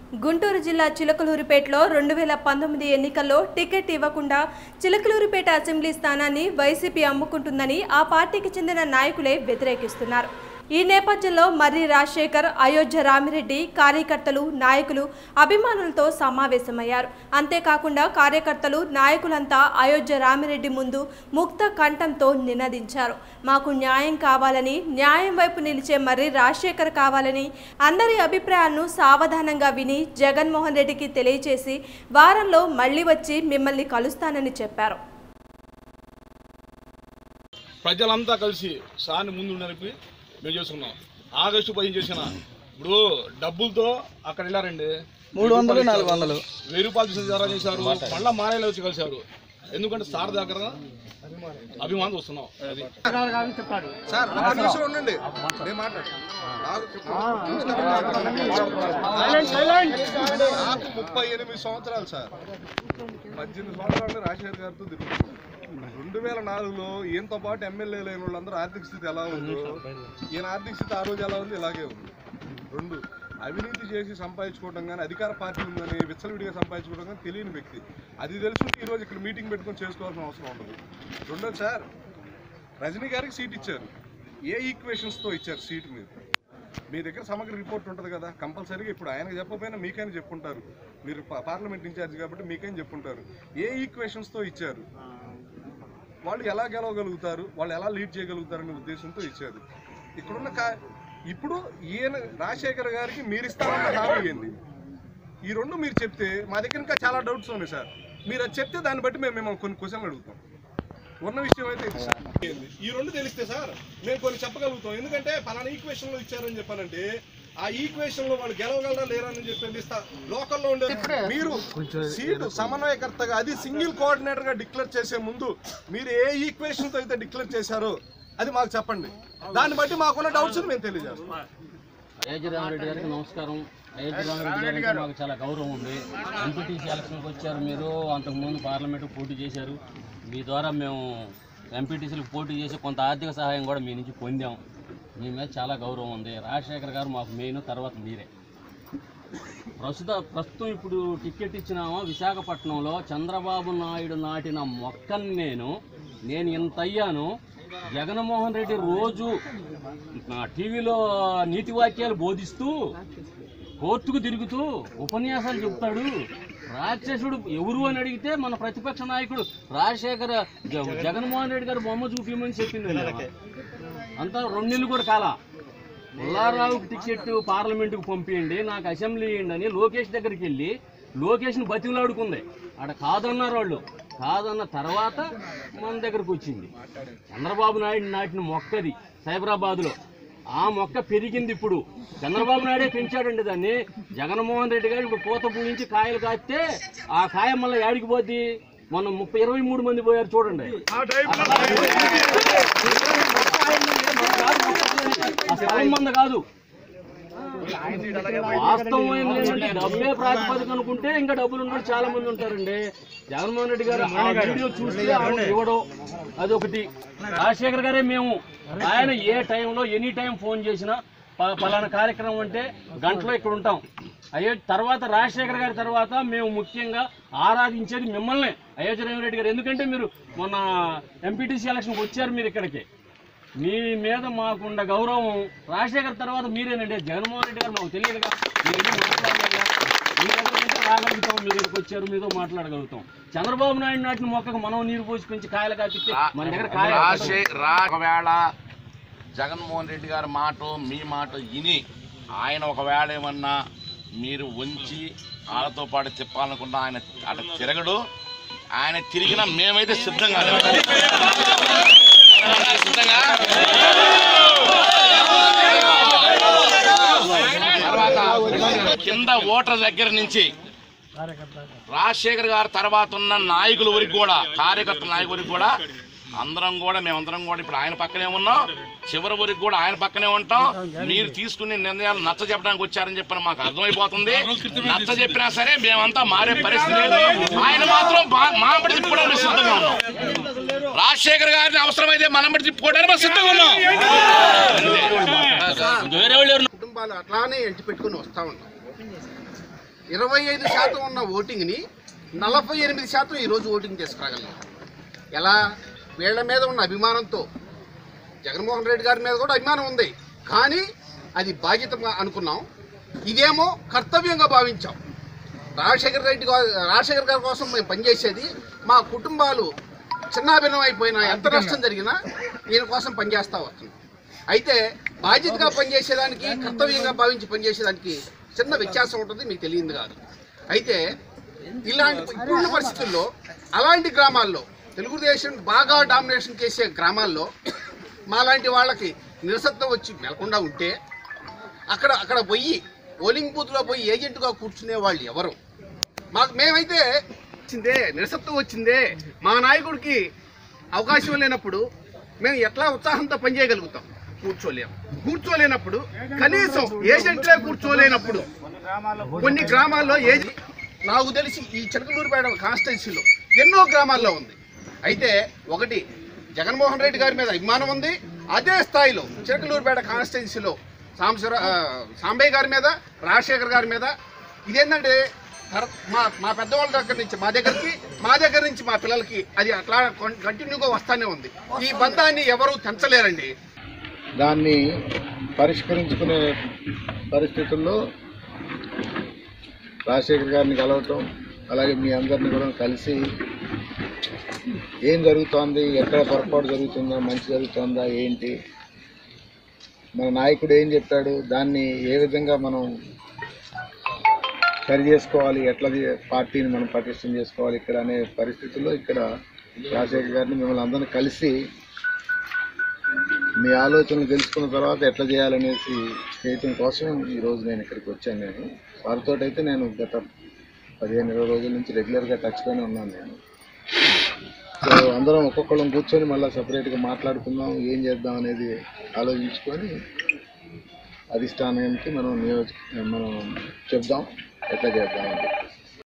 గుంటూరు జిల్లా చిలకలూరిపేటలో రెండు వేల పంతొమ్మిది ఎన్నికల్లో టికెట్ ఇవ్వకుండా చిలకలూరిపేట అసెంబ్లీ స్థానాన్ని వైసీపీ అమ్ముకుంటుందని ఆ పార్టీకి చెందిన నాయకులే వ్యతిరేకిస్తున్నారు ఈ నేపథ్యంలో మర్రి రాజశేఖర్ అయోధ్య రామిరెడ్డి కార్యకర్తలు నాయకులు అభిమానులతో సమావేశమయ్యారు అంతేకాకుండా కార్యకర్తలు నాయకులంతా అయోధ్య రామిరెడ్డి ముందు ముక్త కంఠంతో నినదించారు మాకు న్యాయం కావాలని న్యాయం వైపు నిలిచే మర్రి రాజశేఖర్ కావాలని అందరి అభిప్రాయాలను సావధానంగా విని జగన్మోహన్ రెడ్డికి తెలియచేసి వారంలో మళ్ళీ వచ్చి మిమ్మల్ని కలుస్తానని చెప్పారు ప్రజలంతా కలిసి సార్ని ముందు నడిపి మేము చేసుకున్నాం ఆగస్టు పదిహేను చేసిన ఇప్పుడు డబ్బులతో అక్కడ వెళ్ళారండి మూడు వందలు నాలుగు వందలు వెయ్యి రూపాయలు తీసుకుని జరా చేశారు మళ్ళా మానేలో వచ్చి కలిశారు ఎందుకంటే సార్ దగ్గర అభిమానం వస్తున్నాం అది సార్ ఒక్క నిమిషం ఉండండి నేను మాట్లాడు నాకు ముప్పై ఎనిమిది సంవత్సరాలు సార్ పద్దెనిమిది సంవత్సరాలు రాజశేఖర్ గారితో తిరుగుతున్నాను రెండు వేల నాలుగులో ఈయనతో పాటు ఎమ్మెల్యేలు అయిన వాళ్ళందరూ ఆర్థిక స్థితి ఎలా ఉందో ఈయన ఆర్థిక స్థితి ఆ రోజు ఎలా ఉంది ఇలాగే ఉంది రెండు అవినీతి చేసి సంపాదించుకోవడం కానీ అధికార పార్టీ ఉందని విచ్చలవిడిగా సంపాదించుకోవడం కానీ తెలియని వ్యక్తి అది తెలుసుకుంటే ఈరోజు ఇక్కడ మీటింగ్ పెట్టుకొని చేసుకోవాల్సిన అవసరం ఉండదు రెండోది సార్ రజనీ గారికి సీట్ ఇచ్చారు ఏ ఈక్వేషన్స్తో ఇచ్చారు సీట్ మీరు మీ దగ్గర సమగ్ర రిపోర్ట్ ఉంటుంది కదా కంపల్సరీగా ఇప్పుడు ఆయనకు చెప్పకపోయినా మీకైనా చెప్పుంటారు మీరు పా- పార్లమెంట్ ఇన్ఛార్జ్ కాబట్టి మీకైనా చెప్పుంటారు ఏ ఈక్వేషన్స్తో ఇచ్చారు వాళ్ళు ఎలా గెలవగలుగుతారు వాళ్ళు ఎలా లీడ్ చేయగలుగుతారనే ఉద్దేశంతో ఇచ్చారు ఇక్కడున్న కా ఇప్పుడు ఈయన రాజశేఖర్ గారికి మీరు ఇస్తారన్న హామీ ఏంది ఈ రెండు మీరు చెప్తే మా దగ్గర ఇంకా చాలా డౌట్స్ ఉన్నాయి సార్ మీరు అది చెప్తే దాన్ని బట్టి మేము మిమ్మల్ని కొన్ని క్వశ్చన్లు అడుగుతాం ఉన్న విషయం అయితే ఇది సార్. ఈ రెండు తెలిస్తే సార్ మేము కొన్ని చెప్పగలుగుతాం ఎందుకంటే పలానా ఈక్వేషన్ లో ఇచ్చారని చెప్పానంటే ఆ ఈక్వేషన్ లో వాళ్ళు గెలవగలరా లేరా అని చెప్పి ఇస్తా లోకల్లో ఉండే మీరు సీటు సమన్వయకర్తగా అది సింగిల్ కోఆర్డినేటర్ గా డిక్లేర్ చేసే ముందు మీరు ఏ ఈక్వేషన్ తో అయితే డిక్లేర్ చేశారో అది మాకు చెప్పండి దాన్ని బట్టి మాకున్న డౌట్స్ మేము తెలియజేస్తాం అయోధ్య రామరెడ్డి గారికి నమస్కారం అయోధ్య రామరెడ్డి గారికి అంటే మాకు చాలా గౌరవం ఉంది ఎంపీటీసీ ఎలక్షన్కి వచ్చారు మీరు అంతకుముందు పార్లమెంట్కి పోటీ చేశారు మీ ద్వారా మేము ఎంపీటీసీలకు పోటీ చేసి కొంత ఆర్థిక సహాయం కూడా మీ నుంచి పొందాం మీ మీద చాలా గౌరవం ఉంది రాజశేఖర్ గారు మాకు మెయిన్ తర్వాత మీరే ప్రస్తుత ప్రస్తుతం ఇప్పుడు టికెట్ ఇచ్చినామో విశాఖపట్నంలో చంద్రబాబు నాయుడు నాటిన మొక్కని నేను నేను ఇంత అయ్యాను జగన్మోహన్ రెడ్డి రోజు నా టీవీలో నీతి వాక్యాలు బోధిస్తూ కోర్టుకు తిరుగుతూ ఉపన్యాసాలు చెప్తాడు రాక్షసుడు ఎవరు అని అడిగితే మన ప్రతిపక్ష నాయకుడు రాజశేఖర జ- జగన్మోహన్ రెడ్డి గారు బొమ్మ చూపించమని చెప్పింది ఆమె. అంతా రెండు నెలలు కూడా కాల పుల్లారావుకి టికెట్ పార్లమెంటుకు పంపించండి నాకు అసెంబ్లీ ఇవ్వండి అని లోకేష్ దగ్గరికి వెళ్ళి లోకేష్ని బతిమలాడుకుంది ఆడ కాదన్నారు వాళ్ళు కాదన్న తర్వాత మన దగ్గరకు వచ్చింది చంద్రబాబు నాయుడు నాటిన మొక్కది సైబరాబాద్లో ఆ మొక్క పెరిగింది ఇప్పుడు చంద్రబాబు నాయుడే పెంచాడండి దాన్ని జగన్మోహన్ రెడ్డి గారు ఇప్పుడు పూత పూయించి కాయలు కాస్తే ఆ కాయ మళ్ళీ ఏడికి పోద్ది మొన్న ముప్పై ఇరవై మూడు మంది పోయారు చూడండి ఆ స్థలం మంద కాదు వాస్తవం ఏంటంటే డబ్బే ప్రాతిపదిక అనుకుంటే ఇంకా డబ్బులు ఉన్న చాలా మంది ఉంటారండి జగన్మోహన్ రెడ్డి గారు ఆ వీడియో చూస్తే ఆయన ఇవ్వడం అదొకటి రాజశేఖర్ గారే మేము ఆయన ఏ టైంలో ఎనీ టైం ఫోన్ చేసినా ప- పలానా కార్యక్రమం అంటే గంటలో ఇక్కడ ఉంటాం అయ్యో తర్వాత రాజశేఖర్ గారి తర్వాత మేము ముఖ్యంగా ఆరాధించేది మిమ్మల్ని అయోధ్య రెడ్డి గారు ఎందుకంటే మీరు మొన్న ఎంపీటీసీ ఎలక్షన్కి వచ్చారు మీరు ఇక్కడికి మీ మీద మాకున్న గౌరవం రాజశేఖర్ తర్వాత మీరేనండి జగన్మోహన్ రెడ్డి గారు మాకు తెలియదుగా మీరు వెళ్ళి మాట్లాడలేదా? మీ దగ్గర నుంచి రాగలుగుతాం మీరు ఇక్కడికి వచ్చారు మీతో మాట్లాడగలుగుతాం చంద్రబాబు నాయుడు నాటిన మొక్కకు మనం నీరు పోసి పెంచి కాయలు కాపిస్తే మన దగ్గర కాయ రాశే రా ఒకవేళ జగన్మోహన్ రెడ్డి గారి మాట మీ మాట విని ఆయన ఒకవేళ ఏమన్నా మీరు ఉంచి వాళ్ళతో పాటు తిప్పాలనుకున్నా ఆయన అటు తిరగడు ఆయన తిరిగినా మేమైతే సిద్ధంగా లేము. సిద్ధంగా తర్వాత కింద ఓటర్ దగ్గర నుంచి రాజశేఖర్ గారి తర్వాత ఉన్న నాయకుల వరకు కూడా కార్యకర్తల నాయకుల వరకు కూడా అందరం కూడా మేమందరం కూడా ఇప్పుడు ఆయన పక్కనే ఉన్నాం చివరి వరకు కూడా ఆయన పక్కనే ఉంటాం మీరు తీసుకునే నిర్ణయాలు నచ్చ చెప్పడానికి వచ్చారని చెప్పని మాకు అర్థమైపోతుంది నచ్చ చెప్పినా సరే మేమంతా మారే పరిస్థితి లేదు ఆయన మాత్రం బా- మా బట్టి తిప్పుకోవడానికి మేము సిద్ధంగా ఉన్నాం రాజశేఖర్ గారిని అవసరమైతే మనం బట్టి తిప్పుకోవడానికి మేము సిద్ధంగా ఉన్నాం వేరే వాళ్ళు ఎవరు కుటుంబాలు అట్లానే ఎంటి పెట్టుకుని వస్తూ ఉంటాం ఇరవై ఐదు శాతం ఉన్న ఓటింగ్ని నలభై ఎనిమిది శాతం ఈరోజు ఓటింగ్ తీసుకురాగలం ఎలా వీళ్ళ మీద ఉన్న అభిమానంతో జగన్మోహన్ రెడ్డి గారి మీద కూడా అభిమానం ఉంది కానీ అది బాధ్యతగా అనుకున్నాం ఇదేమో కర్తవ్యంగా భావించాం రాజశేఖర రెడ్డి గా- రాజశేఖర్ గారి కోసం మేము పనిచేసేది మా కుటుంబాలు చిన్నాభిన్నం అయిపోయినా ఎంత నష్టం జరిగినా దీని కోసం పనిచేస్తా వస్తున్నాం అయితే బాధ్యతగా పనిచేసేదానికి కర్తవ్యంగా భావించి పనిచేసేదానికి చిన్న వ్యత్యాసం ఉంటుంది మీకు తెలియదు కాదు అయితే ఇలాంటి ఇప్పుడున్న పరిస్థితుల్లో అలాంటి గ్రామాల్లో తెలుగుదేశం బాగా డామినేషన్ చేసే గ్రామాల్లో మాలాంటి వాళ్ళకి నిరసత్వం వచ్చి మెలకుండా ఉంటే అక్కడ అక్కడ పోయి పోలింగ్ బూత్లో పోయి ఏజెంట్గా కూర్చునే వాళ్ళు ఎవరు మాకు మేమైతే వచ్చిందే నిరసత్వం వచ్చిందే మా నాయకుడికి అవకాశం లేనప్పుడు మేము ఎట్లా ఉత్సాహంతో పనిచేయగలుగుతాం కూర్చోలేము కూర్చోలేనప్పుడు కనీసం ఏజెంట్లే కూర్చోలేనప్పుడు కొన్ని గ్రామాల్లో ఏది నాకు తెలిసి ఈ చిలకలూరుపేట కాన్స్టిట్యున్సీలో ఎన్నో గ్రామాల్లో ఉంది అయితే ఒకటి జగన్మోహన్ రెడ్డి గారి మీద అభిమానం ఉంది అదే స్థాయిలో చిలకలూరుపేట కాన్స్టిట్యున్సీలో సాంబశివ ఆ, సాంబయ్య గారి మీద రాజశేఖర్ గారి మీద ఇదేంటంటే తర- మా మా పెద్దవాళ్ళ దగ్గర నుంచి మా దగ్గరికి మా దగ్గర నుంచి మా పిల్లలకి అది అట్లా కం- కంటిన్యూగా వస్తానే ఉంది ఈ బంధాన్ని ఎవరు తెంచలేరండి దాన్ని పరిష్కరించుకునే పరిస్థితుల్లో రాజశేఖర్ గారిని కలవటం అలాగే మీ అందరిని కూడా కలిసి ఏం జరుగుతోంది ఎక్కడ పొరపాటు జరుగుతుందా మంచి జరుగుతుందా ఏంటి మన నాయకుడు ఏం చెప్పాడు దాన్ని ఏ విధంగా మనం సరి చేసుకోవాలి ఎట్లా చే- పార్టీని మనం పటిష్టం చేసుకోవాలి ఇక్కడ అనే పరిస్థితుల్లో ఇక్కడ రాజశేఖర్ గారిని మిమ్మల్ని అందరిని కలిసి మీ ఆలోచనలు తెలుసుకున్న తర్వాత ఎట్లా చేయాలనేసి చేయటం కోసం ఈరోజు నేను ఇక్కడికి వచ్చాను నేను వారితో అయితే నేను గత పదిహేను ఇరవై రోజుల నుంచి రెగ్యులర్గా టచ్లోనే ఉన్నాను నేను సో అందరం ఒక్కొక్కళ్ళం కూర్చొని మళ్ళీ సపరేట్గా మాట్లాడుకుందాం ఏం చేద్దాం అనేది ఆలోచించుకొని అధిష్టానానికి మనం నియోజక మనం చెప్దాం ఎట్లా చేద్దాం అని